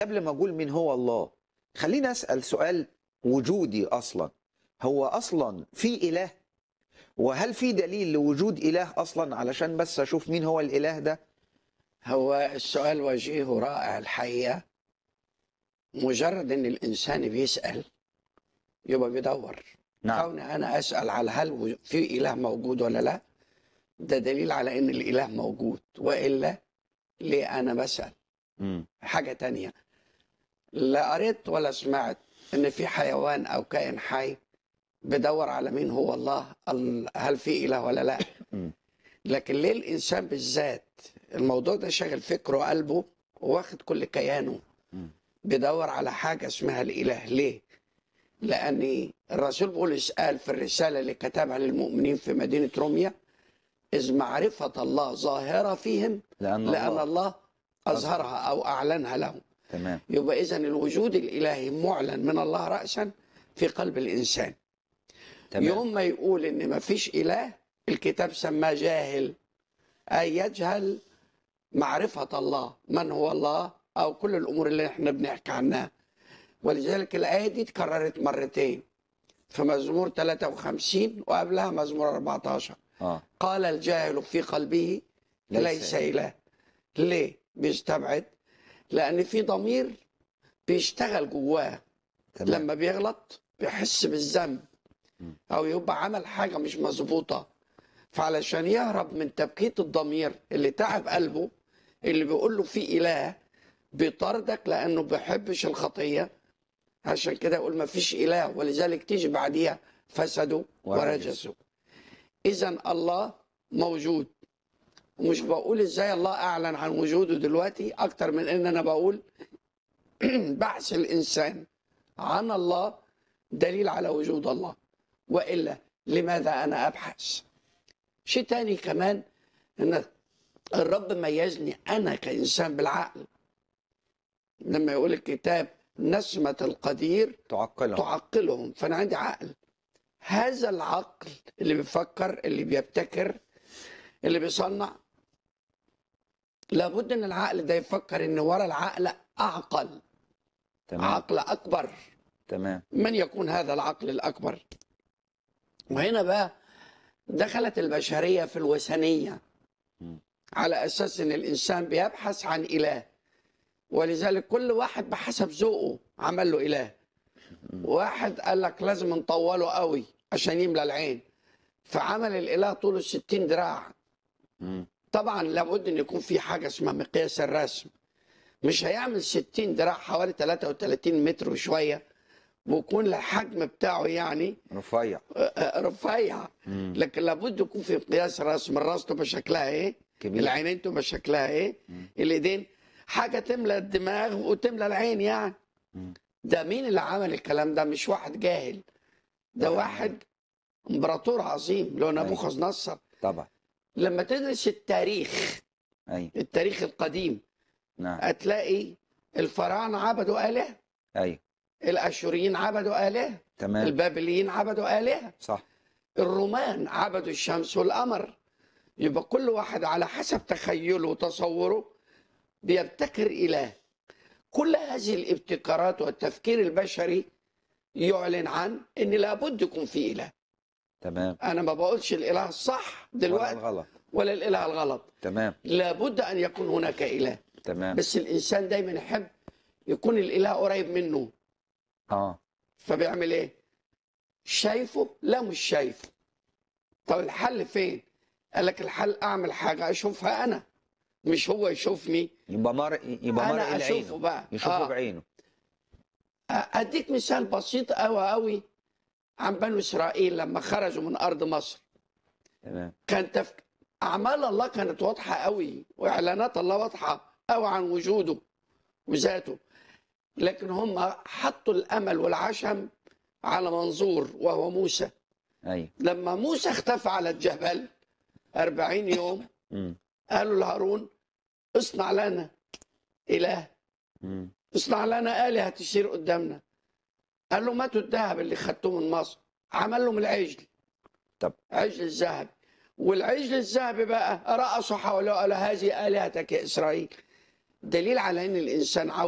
قبل ما اقول مين هو الله خليني اسال سؤال وجودي اصلا هو اصلا في اله وهل في دليل لوجود اله اصلا علشان بس اشوف مين هو الاله ده هو السؤال وجيه رائع الحقيقة مجرد ان الانسان بيسأل يبقى بيدور كوني انا اسأل على هل و- في اله موجود ولا لا ده دليل على ان الاله موجود والا ليه انا بسأل مم. حاجة تانية لا قريت ولا سمعت ان في حيوان او كائن حي بدور على مين هو الله ال- هل في اله ولا لا مم. لكن ليه الانسان بالذات الموضوع ده شاغل فكره وقلبه واخد كل كيانه مم. بيدور على حاجه اسمها الاله ليه لان الرسول بولس قال في الرساله اللي كتبها للمؤمنين في مدينه روميا اذ معرفه الله ظاهره فيهم لان, لان الله الله اظهرها او اعلنها لهم تمام يبقى اذا الوجود الالهي معلن من الله راسا في قلب الانسان تمام يوم ما يقول ان ما فيش اله الكتاب سماه جاهل اي يجهل معرفه الله من هو الله او كل الامور اللي احنا بنحكي عنها ولذلك الايه دي اتكررت مرتين في مزمور 53 وقبلها مزمور 14 اه قال الجاهل في قلبه ليس ليس اله ليه بيستبعد لان في ضمير بيشتغل جواه تمام لما بيغلط بيحس بالذنب مم. او يبقى عمل حاجه مش مظبوطه فعلشان يهرب من تبكيت الضمير اللي تعب قلبه اللي بيقول له في اله بيطاردك لانه بيحبش الخطيه عشان كده يقول ما فيش اله ولذلك تيجي بعديها فسدوا ورجسوا. ورجسوا اذا الله موجود ومش بقول ازاي الله اعلن عن وجوده دلوقتي اكتر من ان انا بقول بحث الانسان عن الله دليل على وجود الله والا لماذا انا ابحث شيء تاني كمان ان الرب ميزني انا كانسان بالعقل لما يقول الكتاب نسمة القدير تعقلهم تعقلهم فانا عندي عقل هذا العقل اللي بيفكر اللي بيبتكر اللي بيصنع لابد ان العقل ده يفكر ان ورا العقل اعقل تمام عقل اكبر تمام من يكون هذا العقل الأكبر وهنا بقى دخلت البشرية في الوثنية مم. على أساس أن الإنسان بيبحث عن إله ولذلك كل واحد بحسب ذوقه عمل له إله واحد قال لك لازم نطوله قوي عشان يملى العين فعمل الإله طوله 60 دراع مم. طبعا لابد ان يكون في حاجه اسمها مقياس الرسم مش هيعمل 60 دراع حوالي 33 متر وشويه ويكون الحجم بتاعه يعني رفيع آه، رفيع مم. لكن لابد يكون في مقياس رسم الراس تبقى شكلها ايه كبير العينين تبقى شكلها ايه مم. الايدين حاجه تملى الدماغ وتملى العين يعني مم. ده مين اللي عمل الكلام ده مش واحد جاهل ده طبعاً. واحد امبراطور عظيم اللي هو نبوخذ نصر طبعا لما تدرس التاريخ ايوه التاريخ القديم نعم هتلاقي الفراعنه عبدوا آلهة ايوه الأشوريين عبدوا آلهة تمام البابليين عبدوا آلهة صح الرومان عبدوا الشمس والقمر يبقى كل واحد على حسب تخيله وتصوره بيبتكر إله كل هذه الابتكارات والتفكير البشري يعلن عن ان لابد يكون في اله تمام انا ما بقولش الاله الصح ولا دلوقتي الغلط ولا الاله الغلط تمام لابد ان يكون هناك اله تمام بس الانسان دايما يحب يكون الاله قريب منه اه فبيعمل ايه شايفه لا مش شايفه طب الحل فين قال لك الحل اعمل حاجه اشوفها انا مش هو يشوفني يبقى مر يبقى انا مرئي اشوفه لعينه بقى يشوفه آه. بعينه اديك مثال بسيط قوي قوي عن بنو اسرائيل لما خرجوا من ارض مصر تمام كان تفك... اعمال الله كانت واضحه قوي واعلانات الله واضحه قوي عن وجوده وذاته لكن هم حطوا الامل والعشم على منظور وهو موسى ايوه لما موسى اختفى على الجبل أربعين يوم مم. قالوا لهارون اصنع لنا إله مم. اصنع لنا آلهة تسير قدامنا قال له ماتوا الذهب اللي خدتوه من مصر عمل لهم العجل طب. عجل الذهب والعجل الذهبي بقى رقصوا حوله قال هذه آلهتك يا إسرائيل دليل على أن الإنسان عاوز